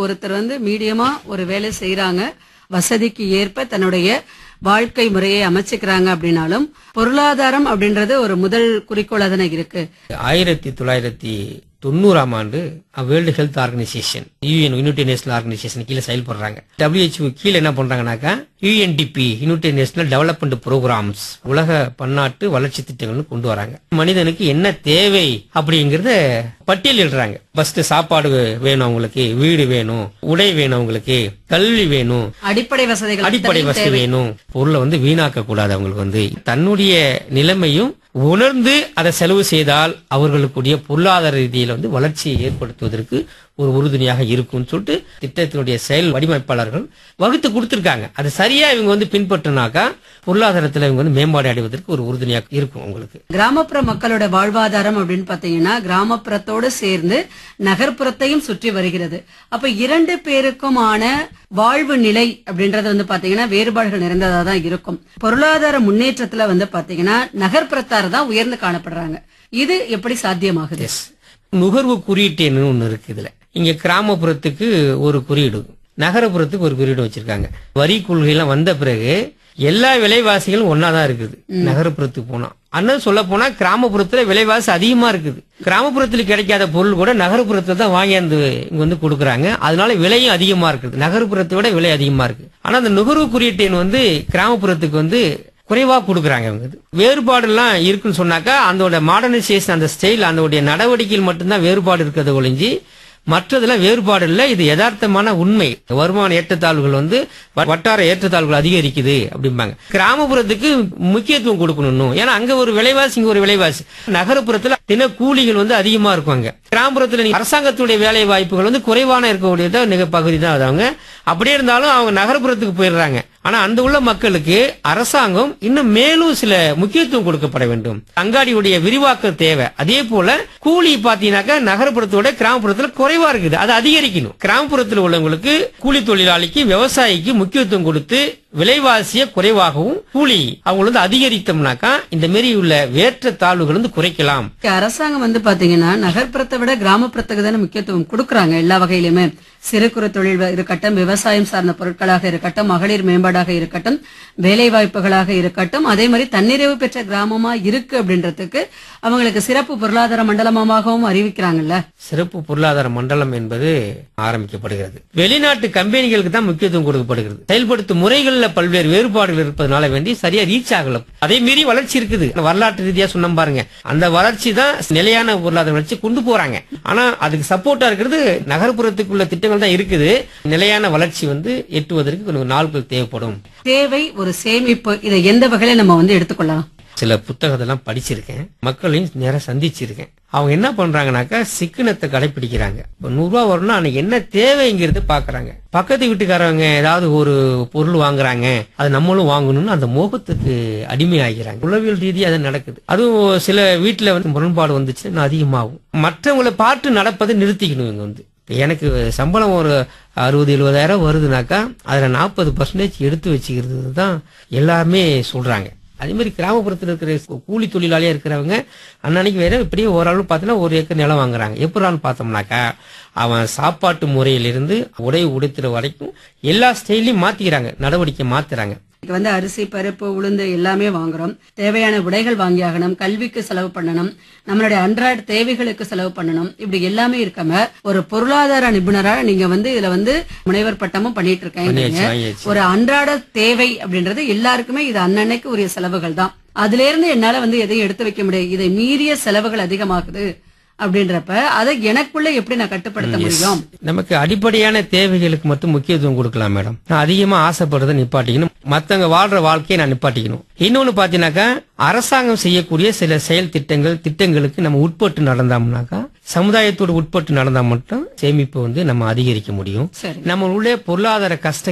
ஒருத்தர் வந்து மீடியமா ஒரு வேலை செய்யறாங்க வசதிக்கு ஏற்ப தன்னுடைய வாழ்க்கை முறையை அமைச்சுக்கிறாங்க அப்படின்னாலும் பொருளாதாரம் அப்படின்றது ஒரு முதல் குறிக்கோளா தானே இருக்கு ஆயிரத்தி தொள்ளாயிரத்தி தொண்ணூறாம் ஆண்டு world health organisation UN united national organisation கீழே செயல்படுறாங்க WHO கீழே என்ன பண்றாங்கனாக்கா UNDP united national development programmes உலக பன்னாட்டு வளர்ச்சி திட்டங்கள்னு கொண்டு வராங்க மனிதனுக்கு என்ன தேவை அப்படிங்கறத பட்டியலிடுறாங்க ஃபர்ஸ்ட் சாப்பாடு வேணும் அவங்களுக்கு வீடு வேணும் உடை வேணும் அவங்களுக்கு கல்வி வேணும் அடிப்படை வசதிகள் அடிப்படை அத்தனையும் வசதி வேணும் பொருளை வந்து வீணாக்க கூடாது அவங்களுக்கு வந்து தன்னுடைய நிலைமையும் உணர்ந்து அதை செலவு செய்தால் அவர்களுக்குடைய பொருளாதார ரீதியில வந்து வளர்ச்சியை ஏற்படுத்துவதற்கு ஒரு உறுதுணையாக இருக்கும்னு சொல்லிட்டு திட்டத்தினுடைய செயல் வடிவமைப்பாளர்கள் வகுத்து கொடுத்திருக்காங்க அது சரியா இவங்க வந்து பின்பற்றினாக்கா பொருளாதாரத்துல இவங்க வந்து மேம்பாடு அடைவதற்கு ஒரு உறுதுணையாக இருக்கும் உங்களுக்கு கிராமப்புற மக்களோட வாழ்வாதாரம் அப்படின்னு பாத்தீங்கன்னா கிராமப்புறத்தோடு சேர்ந்து நகர்ப்புறத்தையும் சுற்றி வருகிறது அப்ப இரண்டு பேருக்குமான வாழ்வு நிலை அப்படின்றது வந்து பாத்தீங்கன்னா வேறுபாடுகள் நிறைந்ததா தான் இருக்கும் பொருளாதார முன்னேற்றத்துல வந்து பாத்தீங்கன்னா நகர்ப்புறத்தார் தான் உயர்ந்து காணப்படுறாங்க இது எப்படி சாத்தியமாகுது எஸ் நுகர்வு குறியீட்டுன்னு ஒண்ணு இருக்கு இதுல இங்க கிராமப்புறத்துக்கு ஒரு குறியீடு நகரப்புறத்துக்கு ஒரு குறியீடு வச்சிருக்காங்க வரி கொள்கைலாம் வந்த பிறகு எல்லா விலைவாசிகளும் ஒன்னா தான் இருக்குது நகரப்புறத்துக்கு போனா அண்ணன் சொல்ல போனா கிராமப்புறத்துல விலைவாசி அதிகமா இருக்குது கிராமப்புறத்துல கிடைக்காத பொருள் கூட நகரப்புறத்துல தான் வாங்கியாந்து இங்க வந்து கொடுக்குறாங்க அதனால விலையும் அதிகமா இருக்குது நகர்ப்புறத்தை விட விலை அதிகமா இருக்கு ஆனா அந்த நுகர்வு குறியீட்டு எண் வந்து கிராமப்புறத்துக்கு வந்து குறைவா கொடுக்குறாங்க இவங்க இது. வேறுபாடுலாம் இருக்குன்னு சொன்னாக்கா அதோட மாடர்னைசேஷன் அந்த ஸ்டைல் அதோடைய நடவடிக்கையில் மட்டும்தான் வேறுபாடு இருக்கிறது ஒழிஞ்சு மற்றதெல்லாம் வேறுபாடு இல்லை இது யதார்த்தமான உண்மை வருமான ஏற்றத்தாழ்வுகள் வந்து வ- வட்டார ஏற்றத்தாழ்வுகள் அதிகரிக்குது அப்படிம்பாங்க கிராமப்புறத்துக்கு முக்கியத்துவம் கொடுக்கணும் இன்னும். ஏன்னா அங்க ஒரு விலைவாசி இங்க ஒரு விலைவாசி நகரப்புறத்துல தின கூலிகள் வந்து அதிகமா இருக்கும் அங்க கிராமப்புறத்துல நீ- அரசாங்கத்துடைய வேலை வாய்ப்புகள் வந்து குறைவான இருக்கக்கூடியத நிக பகுதி தான் அது அவங்க அப்படியே இருந்தாலும் அவங்க நகரப்புறத்துக்கு போயிடுறாங்க ஆனா அந்த உள்ள மக்களுக்கு அரசாங்கம் இன்னும் மேலும் சில முக்கியத்துவம் கொடுக்கப்பட வேண்டும் அங்காடியுடைய விரிவாக்கம் தேவை அதே போல கூலி பாத்தீங்கன்னாக்கா நகரப்புறத்தோட கிராமப்புறத்துல குறைவா இருக்குது அதை அதிகரிக்கணும் கிராமப்புறத்தில் உள்ளவங்களுக்கு கூலி தொழிலாளிக்கு விவசாயிக்கு முக்கியத்துவம் கொடுத்து விலைவாசிய குறைவாகவும் கூலி அவங்க வந்து அதிகரித்தோம்னாக்கா இந்த மாரி உள்ள வேற்ற தாழ்வுகள் வந்து குறைக்கலாம் அரசாங்கம் வந்து பாத்தீங்கன்னா நகர்ப்புறத்தை விட கிராமப்புறத்துக்கு தானே முக்கியத்துவம் கொடுக்கறாங்க எல்லா வகையிலுமே சிறு குறு தொழில் இருக்கட்டும் விவசாயம் சார்ந்த பொருட்களாக இருக்கட்டும் மகளிர் மேம்பாடாக இருக்கட்டும் வேலை வாய்ப்புகளாக இருக்கட்டும் அதே மாதிரி தன்னிறைவு பெற்ற கிராமமா இருக்கு அப்படின்றதுக்கு அவங்களுக்கு சிறப்பு பொருளாதார மண்டலமாகவும் அறிவிக்கிறாங்கல்ல சிறப்பு பொருளாதார மண்டலம் என்பது ஆரம்பிக்கப்படுகிறது வெளிநாட்டு கம்பெனிகளுக்கு தான் முக்கியத்துவம் கொடுக்கப்படுகிறது செயல்படுத்தும் முறைகள்ல பல்வேறு வேறுபாடுகள் இருப்பதனால வேண்டி சரியா ரீச் ஆகல அதே மீறி வளர்ச்சி இருக்குது வரலாற்று ரீதியா சொன்னோம் பாருங்க அந்த வளர்ச்சி தான் நிலையான பொருளாதார வளர்ச்சி கொண்டு போறாங்க ஆனா அதுக்கு சப்போர்ட்டா இருக்கிறது நகர்ப்புறத்துக்குள்ள திட்டங்கள் தான் இருக்குது நிலையான வளர்ச்சி வந்து எட்டுவதற்கு கொஞ்சம் நாட்கள் தேவைப்படும் தேவை ஒரு சேமிப்பு இதை எந்த வகையில நம்ம வந்து எடுத்துக்கொள்ளலாம் சில புத்தகத்தெல்லாம் படிச்சிருக்கேன் மக்களையும் நேரம் சந்திச்சிருக்கேன் அவங்க என்ன பண்றாங்கனாக்கா சிக்கனத்தை கடைபிடிக்கிறாங்க இப்போ நூறு ரூபா வரணும்னா அன்னைக்கு என்ன தேவைங்கிறத பாக்குறாங்க பக்கத்து வீட்டுக்காரவங்க ஏதாவது ஒரு பொருள் வாங்குறாங்க அது நம்மளும் வாங்கணும்னு அந்த மோகத்துக்கு அடிமையாகிறாங்க உளவியல் ரீதியா அது நடக்குது அதுவும் சில வீட்டுல வந்து முரண்பாடு வந்துச்சுன்னா இன்னும் அதிகமாகும் மற்றவங்களை பார்த்து நடப்பதை நிறுத்திக்கணும் இவங்க வந்து இப்ப எனக்கு சம்பளம் ஒரு அறுபது எழுபதாயிரம் வருதுனாக்கா அதுல நாற்பது பர்சன்டேஜ் எடுத்து வச்சுக்கிறது தான் எல்லாருமே சொல்றாங்க அதே மாதிரி கிராமப்புறத்தில் இருக்கிற கூலி தொழிலாளியா இருக்கிறவங்க அன்னன்னைக்கு வேற இப்படியே ஓரளவு பார்த்தீங்கன்னா ஒரு ஏக்கர் நிலம் வாங்குறாங்க எப்படான்னு பார்த்தோம்னாக்கா அவன் சாப்பாட்டு முறையிலிருந்து உடை உடுத்துற வரைக்கும் எல்லா ஸ்டைலையும் மாத்திக்கிறாங்க நடவடிக்கை மாத்துறாங்க இன்னைக்கு வந்து அரிசி பருப்பு உளுந்து எல்லாமே வாங்குறோம் தேவையான உடைகள் வாங்கியாகணும் கல்விக்கு செலவு பண்ணணும் நம்மளுடைய அன்றாட தேவைகளுக்கு செலவு பண்ணணும் இப்படி எல்லாமே இருக்காம ஒரு பொருளாதார நிபுணரா நீங்க வந்து இதுல வந்து முனைவர் பட்டமும் பண்ணிட்டு இருக்கீங்க பண்ணியாச்சு, வாங்கியாச்சு. ஒரு அன்றாட தேவை அப்படின்றது எல்லாருக்குமே இது அன்னன்னைக்கு உரிய செலவுகள் தான் அதுல இருந்து என்னால வந்து எதையும் எடுத்து வைக்க முடியாது இதை மீறிய செலவுகள் அதிகமாகுது அப்படின்றப்ப அதை எனக்குள்ள எப்படி நான் கட்டுப்படுத்த முடியும் நமக்கு அடிப்படையான தேவைகளுக்கு மட்டும் முக்கியத்துவம் கொடுக்கலாம் மேடம் நான் அதிகமா ஆசைப்படுறதை நிப்பாட்டிக்கணும் மத்தவங்க வாழ்ற வாழ்க்கையை நான் நிப்பாட்டிக்கணும் இன்னொன்னு பாத்தீங்கன்னாக்கா அரசாங்கம் செய்யக்கூடிய சில செயல் திட்டங்கள் திட்டங்களுக்கு நம்ம உட்பட்டு நடந்தோம்னாக்கா சமுதாயத்தோடு உட்பட்டு நடந்தா மட்டும் சேமிப்பு வந்து நம்ம அதிகரிக்க முடியும் சரி நம்மளுடைய பொருளாதார கஷ்ட